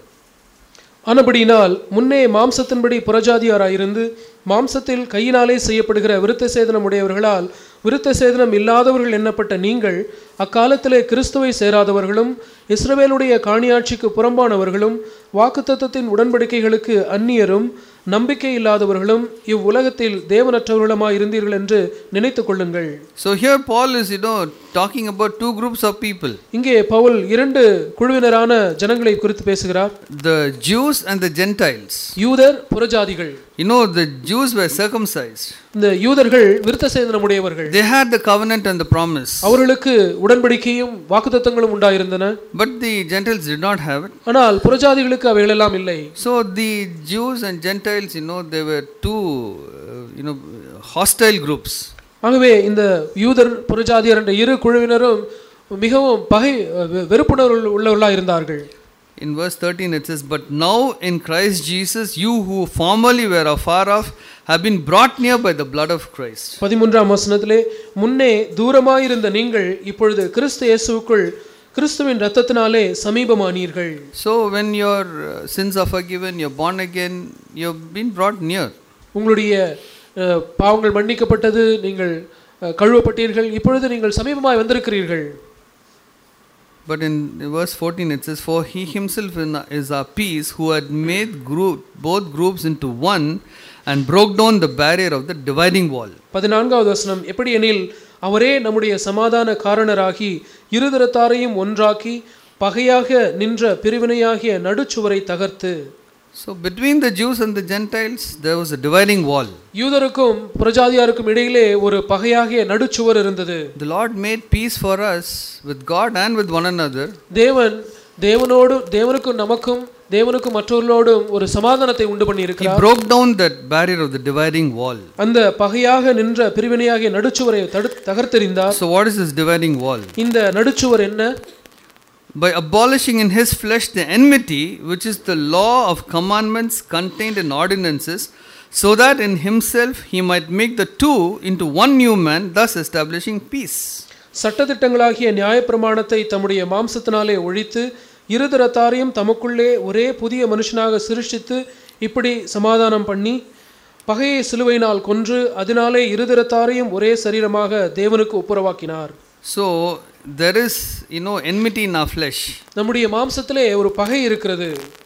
ஆனபடியினால் முன்னே மாம்சத்தின்படி புறஜாதியாராயிருந்து மாம்சத்தில் கையினாலே செய்யப்படுகிற விருத்த சேதனம் உடையவர்களால் விருத்த சேதனம் இல்லாதவர்கள் எண்ணப்பட்ட நீங்கள் அக்காலத்திலே கிறிஸ்துவை சேராதவர்களும் இஸ்ரவேலுடைய காணியாட்சிக்கு புறம்பானவர்களும் வாக்குத்தத்தத்தின் உடன்படிக்கைகளுக்கு அந்நியரும் நம்பிக்கை இல்லாதவர்களும் இவ்வுலகத்தில் தேவனற்றவர்களுமாய் இருந்தீர்கள் என்று நினைத்துக் கொள்ளுங்கள் So here Paul is, you know, talking about two groups of people இங்கே பவுல் இரண்டு குழுவினரான ஜனங்களை குறித்து பேசுகிறார் the Jews and the Gentiles. யூதர் புறஜாதிகள் You know, the Jews were circumcised. இந்த யூதர்கள் விருத்த சேதனமுடையவர்கள் They had the covenant and the promise. அவர்களுக்கு உடன்படிக்கையும் வாக்குத்தத்தங்களும் உண்டாயிருந்தன But the Gentiles did not have it. ஆனால் புறஜாதிகளுக்கு அவைகளெல்லாம் இல்லை So the Jews and Gentiles, you know, they were two, uh, you know, hostile groups. ஆகவே இந்த யூதர் புறஜாதியர் என்ற இரு குழுவினரும் மிகவும் பகை வெ- வெறுப்புணர்வு உள்ளவர்களாக இருந்தார்கள் In verse 13 it says, But now in Christ Jesus, you who formerly were afar off have been brought near by the blood of Christ. பதிமூன்றாம் வசனத்திலே முன்னே தூரமாயிருந்த நீங்கள் இப்பொழுது கிறிஸ்து இயேசுவுக்குள் கிறிஸ்துவின் இரத்தத்தினாலே சமீபமானீர்கள் So when your uh, sins are forgiven, you're born again, you've been brought near. உங்களுடைய அஹ், பாவங்கள் மன்னிக்கப்பட்டது நீங்கள் அஹ், கழுவப்பட்டீர்கள் இப்பொழுது நீங்கள் சமீபமாய் வந்திருக்கிறீர்கள் But in verse 14 it says, For he himself in- is our peace, who had made group, both groups into one and broke down the barrier of the dividing wall. பதினான்காவது வசனம் எப்படி எனில் அவரே நம்முடைய சமாதான காரணராகி இருதரத்தாரையும் ஒன்றாக்கி பகையாக நின்ற பிரிவினையாகிய நடுச்சுவரை தகர்த்து So between the Jews and the Gentiles, there was a dividing wall. யூதருக்கும் புரஜாதியாருக்கும் இடையிலே ஒரு பகையாகிய நடுச்சுவர் இருந்தது The Lord made peace for us with God and with one another தேவன் தேவனோடு தேவனுக்கும் நமக்கும் தேவனுக்கும் மற்றவர்களோடும் ஒரு சமாதானத்தை உண்டு பண்ணி He இருக்கிறார் broke down that barrier of the dividing wall. அந்த பகையாக நின்ற பிரிவினையாகிய நடுச்சுவரை தடு தகர்த்தெறிந்தார் So, what is this dividing wall? இந்த நடுச்சுவர் என்ன By abolishing in his flesh the enmity, which is the law of commandments contained in ordinances, so that in himself he might make the two into one new man, thus establishing peace. சட்டதிட்டங்களாகிய நியாயப்பிரமாணத்தை தம்முடைய மாம்சத்தினாலே ஒழித்து இருதரத்தாரையும் தமக்குள்ளே ஒரே புதிய மனுஷனாக சிருஷ்டித்து இப்படி சமாதானம் பண்ணி பகையை சிலுவையினால் கொன்று அதனாலே இருதரத்தாரையும் ஒரே சரீரமாக தேவனுக்கு ஒப்புரவாக்கினார் So, there is, you know, enmity in our flesh. நம்முடைய மாம்சத்திலே ஒரு பகை இருக்கிறது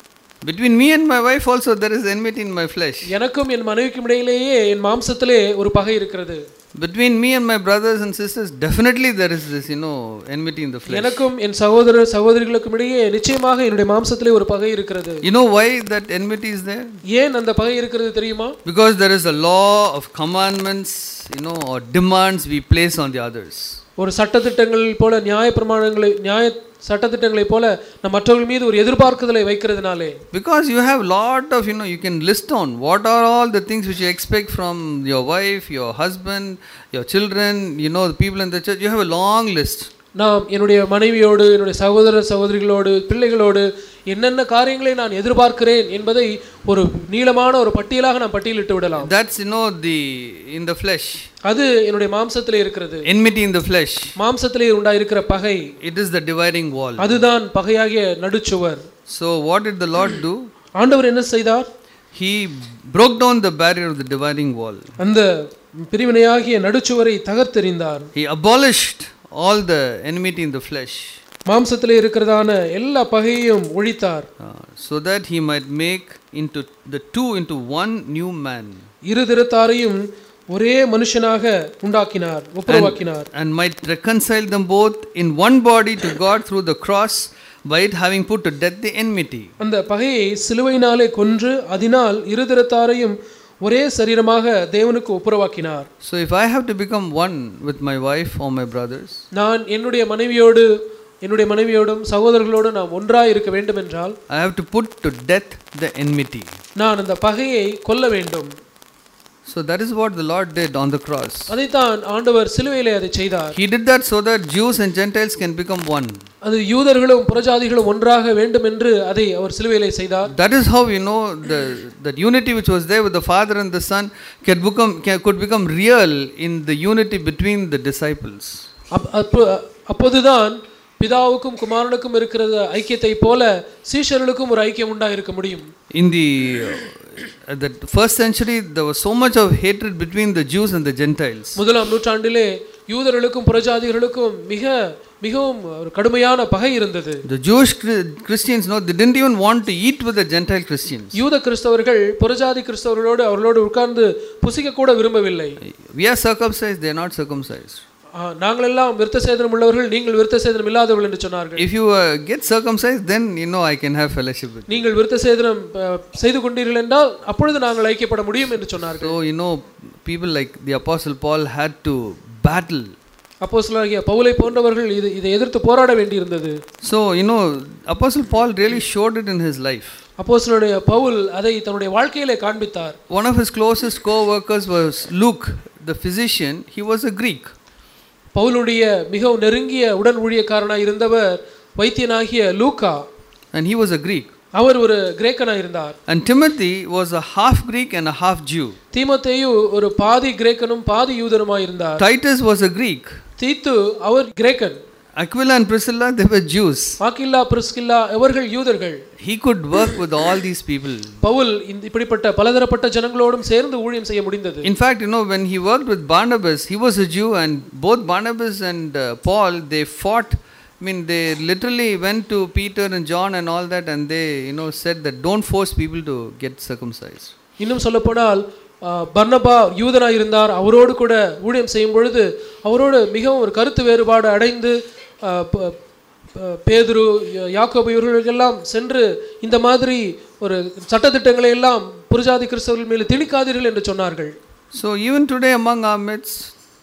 Between me and my wife also there is enmity in my flesh. எனக்கும் என் மனைவிக்கும் இடையிலேயே என் மாம்சத்திலே ஒரு பகை இருக்கிறது Between me and my brothers and sisters, definitely there is this, you know, enmity in the flesh. எனக்கும் என் சகோதர சகோதரிகளுக்கும் இடையே நிச்சயமாக என்னுடைய மாம்சத்திலே ஒரு பகை இருக்கிறது You know why that enmity is there? ஏன் அந்த பகை இருக்கிறது தெரியுமா Because there is a law of commandments, you know, or demands we place on the others. ஒரு சட்டத்திட்டங்கள் போல நியாய பிரமாணங்களை நியாய சட்டத்திட்டங்களைப் போல நம் மற்றவர்கள் மீது ஒரு எதிர்பார்க்குதலை வைக்கிறதுனாலே Because you have lot of, you know, you can list on what are all the things which you expect from your wife, your husband, your children, you know, the people in the church. You have a long list. நாம் என்னுடைய மனைவியோடு என்னுடைய சகோதர சகோதரிகளோடு பிள்ளைகளோடு என்னென்ன காரியங்களை நான் எதிர்பார்க்கிறேன் என்பதை ஒரு நீளமான ஒரு பட்டியலாக நாம் பட்டியலிட்டு விடலாம் That's, you know, the in the flesh. அது என்னுடைய மாம்சத்திலே இருக்கிறது Enmity in the flesh. மாம்சத்திலே உண்டாயிருக்கிற பகை It is the dividing wall. அதுதான் பகையாகிய நடுச்சுவர் So, what did the Lord do? ஆண்டவர் என்ன செய்தார் He broke down the barrier of the dividing wall. அந்த பிரிவினையாகிய நடுச்சுவரை தகர்த்தெறிந்தார் He abolished all the enmity in the flesh மாம்சத்திலே இருக்கிறதான எல்லா பகையையும் ஒழித்தார் uh, so that he might make into the two into one new man இரு திறத்தாரையும் ஒரே மனுஷனாக உண்டாக்கினார் ஒப்புரவாக்கினார் and might reconcile them both in one body to God through the cross by it having put to death the enmity. அந்த பகையை சிலுவையினாலே கொன்று அதனால் இரு திறத்தாரையும் ஒரே சரீரமாக தேவனுக்கு ஒப்புரவாக்கினார் So, if I have to become one with my wife or my brothers, நான் என்னுடைய மனைவியோடு என்னுடைய மனைவியோடும் சகோதரர்களோடும் நாம் ஒன்றாய் இருக்க வேண்டும் என்றால் I have to put to death the enmity. நான் அந்த பகையை கொல்ல வேண்டும் So, that is what the Lord did on the cross. அதைத்தான் ஆண்டவர் சிலுவையிலே அதை செய்தார் He did that so that Jews and Gentiles can become one. அது யூதர்களும் புறஜாதிகளும் ஒன்றாக வேண்டும் என்று அதை அவர் சிலுவையிலே செய்தார் That is how you know the that unity which was there with the Father and the Son can become can, could become real in the unity between the disciples. அப்- அப்போ- அப்போதுதான் பிதாவுக்கும் குமாரனுக்கும் இருக்கிற ஐக்கியத்தை போல சீஷர்களுக்கும் ஒரு ஐக்கியம் உண்டா இருக்க முடியும் In the uh, at the first century, there was so much of hatred between the Jews and the Gentiles. முதலாம் நூற்றாண்டிலே யூதர்களுக்கும் புறஜாதிகளுக்கும் மிக மிகவும் ஒரு கடுமையான பகை இருந்தது The Jewish Chri- Christians, no, they didn't even want to eat with the Gentile Christians. யூத கிறிஸ்தவர்கள் புறஜாதி கிறிஸ்தவர்களோடு அவர்களோடு உட்கார்ந்து புசிக்க கூட விரும்பவில்லை We are circumcised; they are not circumcised. ஆ, நாங்களெல்லாம் விருத்த சேதனம் உள்ளவர்கள் நீங்கள் விருத்த சேதனம் இல்லாதவர்கள் என்று சொன்னார்கள் If you uh, get circumcised, then you know I can have fellowship with. you. நீங்கள் விருத்த சேதனம் அ, செய்து கொண்டீர்கள் என்றால் அப்பொழுது நாங்கள் ஐக்கியப்பட முடியும் என்று சொன்னார்கள் So you know, people like the Apostle Paul had to battle அப்போஸ்தலராகிய பவுலை போன்றவர்கள் இது இதை எதிர்த்து போராட வேண்டியிருந்தது So, you know, Apostle Paul really showed it in his life. அப்போஸ்தலனுடைய Pavul அதை தன்னுடைய வாழ்க்கையிலே காண்பித்தார் One of his closest co workers was Luke, the physician. He was a Greek. பவுலுடைய மிகவும் நெருங்கிய உடன் ஊழியக்காரனாய் இருந்தவர் வைத்தியனாகிய லூக்கா And he was a Greek. அவர் ஒரு கிரேக்கனாய் இருந்தார் And Timothy was a half Greek and a half Jew. தீமோத்தேயு ஒரு பாதி கிரேக்கனும் பாதி யூதருமாய் இருந்தார் Titus was a Greek. தீத்து அவர் கிரேக்கன் Aquila and Priscilla, they were Jews. Aquila Priscilla அவர்கள் யூதர்கள் He could work with all these people. Pavul இந்த இப்படிப்பட்ட பலதரப்பட்ட ஜனங்களோடும் சேர்ந்து ஊழியம் செய்ய முடிந்தது In fact, you know, when he worked with Barnabas, he was a Jew, and both Barnabas and uh, Paul, they fought. I mean, they literally went to Peter and John and all that, and they, you know, said that don't force people to get circumcised. இன்னும் சொல்லப்போனால் ஆ, பர்னபா யூதனாய் இருந்தார் அவரோடு கூட ஊழியம் செய்யும் பொழுது அவரோடு மிகவும் ஒரு கருத்து வேறுபாடு அடைந்து ஆ, ப- ப- பேதுரு யா- யாக்கோபு இவர்களுக்கெல்லாம் சென்று இந்த மாதிரி ஒரு சட்டத்திட்டங்களை எல்லாம் புரஜாதி கிறிஸ்தவர்கள் மேலே திணிக்காதீர்கள் என்று சொன்னார்கள் So, even today among our midst,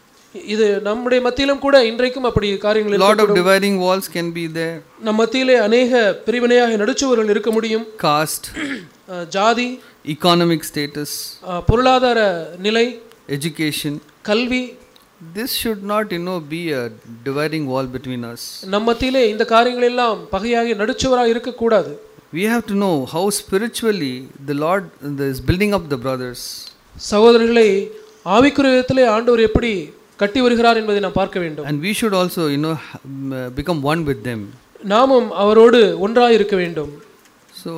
இது நம்முடைய மத்தியிலும் கூட இன்றைக்கும் அப்படி காரியங்கள் a lot இருக்க- of dividing walls can be there நம் மத்தியிலே அநேக பிரிவினையாக நடுச்சுவர்கள் இருக்க முடியும் caste, ஆ, ஜாதி economic status, ஆ, பொருளாதார நிலை education. கல்வி This should not, you know, be a dividing wall between us. நம் மத்தியிலே இந்த காரியங்கள் எல்லாம் பகையாகி நடுச்சுவராக இருக்கக்கூடாது We have to know how spiritually the Lord is building up the brothers. சகோதரர்களை ஆவிக்குரிய விதத்திலே ஆண்டவர் எப்படி கட்டி வருகிறார் என்பதை நாம் பார்க்க வேண்டும் And we should also, you know, ha- m- uh, become one with them. நாமும் அவரோடு ஒன்றாய் இருக்க வேண்டும் So,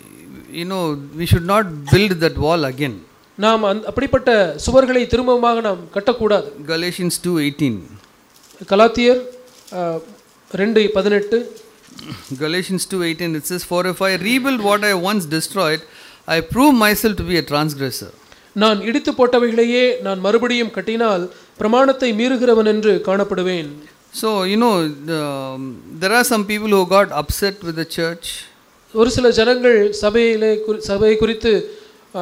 you know, we should not build that wall again. நாம் அந்த அப்படிப்பட்ட சுவர்களை திரும்பமாக நாம் கட்டக்கூடாது Galatians 2:18. கலாத்தியர் ஆ, ரெண்டு பதினெட்டு Galatians 2:18 it says for if I rebuild what I once destroyed I prove myself to be a transgressor. நான் இடித்து போட்டவைகளையே நான் மறுபடியும் கட்டினால் பிரமாணத்தை மீறுகிறவன் என்று காணப்படுவேன் So you know the, um, there are some people who got upset with the church. ஒரு சில ஜனங்கள் சபையிலே குறி- சபையை குறித்து ஆ,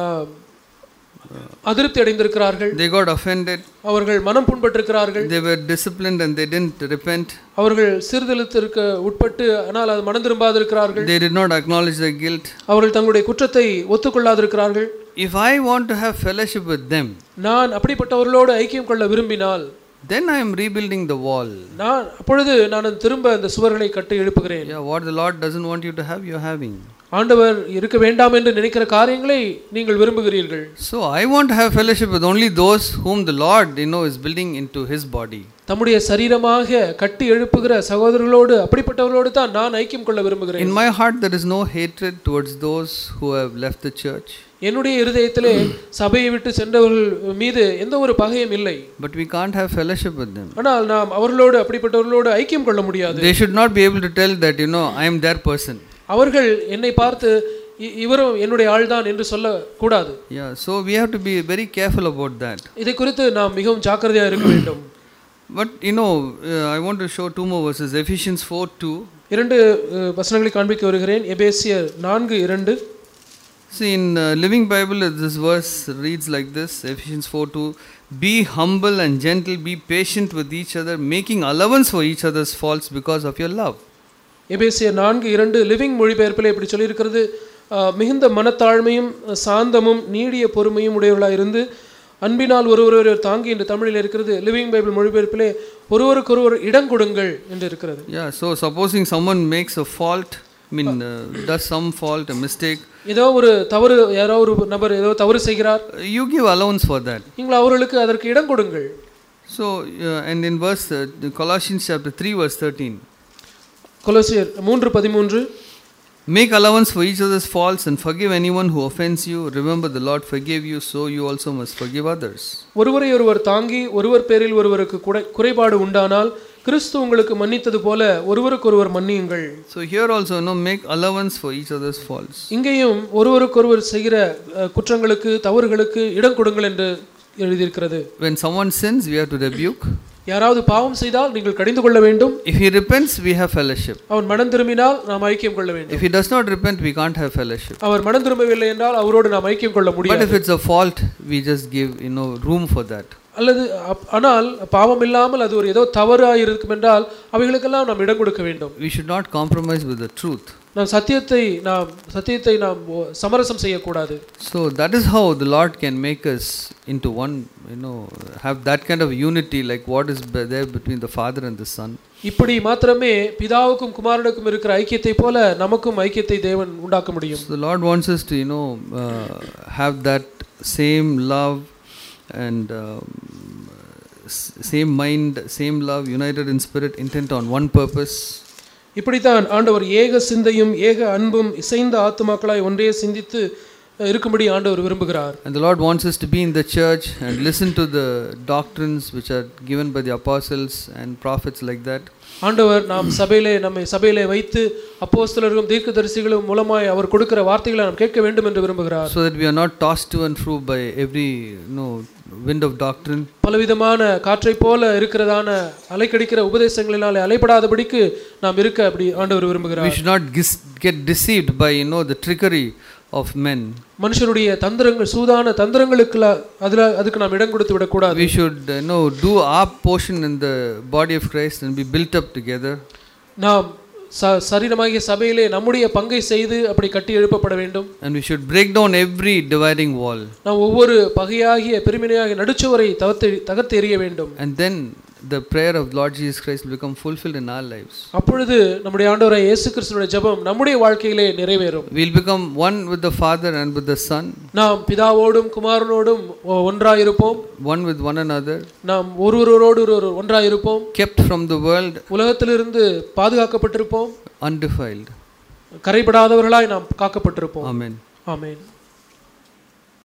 அதிருப்தி அடைந்திருக்கிறார்கள் They got offended. அவர்கள் மனம் புண்பட்டிருக்கிறார்கள் They were disciplined and they didn't repent. அவர்கள் சீர்திருத்திற்கு உட்பட்டு ஆனால் அது மனம் திரும்பாதிருக்கிறார்கள் They did not acknowledge their guilt. அவர்கள் தங்களுடைய குற்றத்தை ஒத்துக்கொள்ளாதிருக்கிறார்கள் If I want to have fellowship with them, நான் அப்படிப்பட்டவர்களோடு ஐக்கியம் கொள்ள விரும்பினால் then I am rebuilding the wall. நான் அப்பொழுது நான் திரும்ப அந்த சுவர்களை கட்டி எழுப்புகிறேன் Yeah, what the Lord doesn't want you to have, you're having. ஆண்டவர் இருக்க வேண்டாம் என்று நினைக்கிற காரியங்களை நீங்கள் விரும்புகிறீர்கள் So I want to have fellowship with only those whom the Lord, you know, is building into His body. தம்முடைய சரீரமாக கட்டி எழுப்புகிற சகோதரர்களோடு அப்படிப்பட்டவர்களோடு தான் நான் ஐக்கியம் கொள்ள விரும்புகிறேன் In my heart, there is no hatred towards those who have left the church, என்னுடைய இருதயத்திலே சபையை விட்டு சென்றவர்கள் மீது எந்த ஒரு பகையும் இல்லை but we can't have fellowship with them. ஆனால் நாம் அவர்களோடு அப்படிப்பட்டவர்களோடு ஐக்கியம் கொள்ள முடியாது They should not be able to tell that, you know, I am their person. அவர்கள் என்னை பார்த்து இ- இவரும் என்னுடைய ஆள்தான் என்று சொல்லக்கூடாது Yeah, so we have to be very careful about that. இதை குறித்து நாம் மிகவும் ஜாக்கிரதையாக இருக்க வேண்டும் But, you know, uh, I want to show two more verses Ephesians 4 2. இரண்டு அஹ், வசனங்களை காண்பிக்க வருகிறேன் எபேசியர் நான்கு இரண்டு See, in uh, Living Bible, uh, this verse reads like this Ephesians 4 2. Be humble and gentle, be patient with each other, making allowance for each other's faults because of your love. எபேசியர் நான்கு இரண்டு லிவிங் மொழிபெயர்ப்பில் இப்படி சொல்லியிருக்கிறது அஹ், மிகுந்த மனத்தாழ்மையும் அஹ், சாந்தமும் நீடிய பொறுமையும் உடையவர்களாக இருந்து அன்பினால் ஒருவர் தாங்கி என்று தமிழில் இருக்கிறது லிவிங் பைபிள் மொழிபெயர்ப்பிலே ஒருவருக்கொருவர் இடம் கொடுங்கள் என்று இருக்கிறது Yeah, so supposing someone makes a fault, I mean, uh, does some fault, a mistake, ஏதோ ஒரு தவறு யாரோ ஒரு நபர் ஏதோ தவறு செய்கிறார் uh, you give allowance for that. நீங்கள் அவர்களுக்கு அதற்கு இடம் கொடுங்கள் So, uh, and in verse uh, Colossians chapter 3, verse 13. கொலோசியர் மூன்று பதிமூன்று Make allowance for each other's faults and forgive anyone who offends you. Remember, the Lord forgave you, so you also must forgive others. ஒருவரை ஒருவர் தாங்கி ஒருவர் பேரில் ஒருவருக்கு குறை குறைபாடு உண்டானால் கிறிஸ்து உங்களுக்கு மன்னித்தது போல ஒருவருக்கொருவர் மன்னியுங்கள் So, here also, no, make allowance for each other's faults. இங்கேயும் ஒருவருக்கொருவர் செய்கிற அஹ், குற்றங்களுக்கு தவறுகளுக்கு இடம் கொடுங்கள் என்று எழுதியிருக்கிறது When someone sins, we have to rebuke. யாராவது பாவம் செய்தால் நீங்கள் கடிந்து கொள்ள வேண்டும் If he repents, we have fellowship. அவன் மனம் திரும்பினால் நாம் ஐக்கியம் கொள்ள வேண்டும் If he does not repent, we can't have fellowship. அவர் மனம் திரும்பவில்லை என்றால் அவரோடு நாம் ஐக்கியம் கொள்ள But முடியாது if it's a fault, we just give, you know, room for that. அல்லது அப்- ஆனால் பாவம் இல்லாமல் அது ஒரு ஏதோ தவறாக இருக்கும் என்றால் அவைகளுக்கெல்லாம் நாம் இடம் கொடுக்க வேண்டும் We should not compromise with the truth. நாம் சத்தியத்தை நாம் சத்தியத்தை நாம் ஒ- சமரசம் செய்யக்கூடாது So that is how the Lord can make us into one, you know, have that kind of unity like what is be- there between the Father and the Son. இப்படி மாத்திரமே பிதாவுக்கும் குமாரனுக்கும் இருக்கிற ஐக்கியத்தை போல நமக்கும் ஐக்கியத்தை தேவன் உண்டாக்க முடியும் So the Lord wants us to, you know, uh, have that same love and um, s- same mind, same love, united in spirit, intent on one purpose. இப்படித்தான் ஆண்டவர் ஏக சிந்தையும் ஏக அன்பும் இசைந்த ஆத்துமாக்களாய் ஒன்றே சிந்தித்து அஹ், இருக்கும்படி ஆண்டவர் விரும்புகிறார் And the Lord wants us to be in the church and listen to the doctrines which are given by the apostles and prophets like that. ஆண்டவர் நாம் சபையிலே நம்மை சபையிலே வைத்து அப்போஸ்தலர்களும் தீர்க்கதரிசிகளும் மூலமாய் அவர் கொடுக்கிற வார்த்தைகளை நாம் கேட்க வேண்டும் என்று விரும்புகிறார் so that we are not tossed to and fro by every you know wind of doctrine பலவிதமான காற்றைப் போல இருக்கிறதான அலைக்கடிக்கிற உபதேசங்களினாலே அலைப்படாதபடிக்கு நாம் இருக்க அப்படி ஆண்டவர் we விரும்புகிறார் should not gis- get deceived by you know the trickery of men மனுஷருடைய தந்திரங்கள் சூதான தந்திரங்களுக்கு அதுல அதுக்கு நாம் இடம் கொடுத்து விடக்கூடாது we should you know do our portion in the body of christ and be built up together நாம் ச சரீரமாகிய சபையிலே நம்முடைய பங்கை செய்து அப்படி கட்டி எழுப்பப்பட வேண்டும் and we should break down every dividing wall நாம் ஒவ்வொரு பகையாகிய பெருமினையாகிய நடுச்சுவரை தகர்த்து தகர்த்து எறிய வேண்டும் and then the prayer of lord jesus christ will become fulfilled in our lives அப்பொழுது நம்முடைய ஆண்டவராய் இயேசு கிறிஸ்துவினுடைய ஜெபம் நம்முடைய வாழ்க்கையிலே நிறைவேறும் we'll become one with the father and with the son நாம் பிதாவோடும் குமாரனோடும் ஒ- ஒன்றாயிருப்போம் one with one another நாம் ஒருவரோடு ஒருவர் ஒன்றாயிருப்போம் kept from the world உலகத்திலிருந்து பாதுகாக்கப்பட்டிருப்போம் undefiled கரைபடாதவர்களாய் நாம் காக்கப்பட்டிருப்போம் amen ஆமென்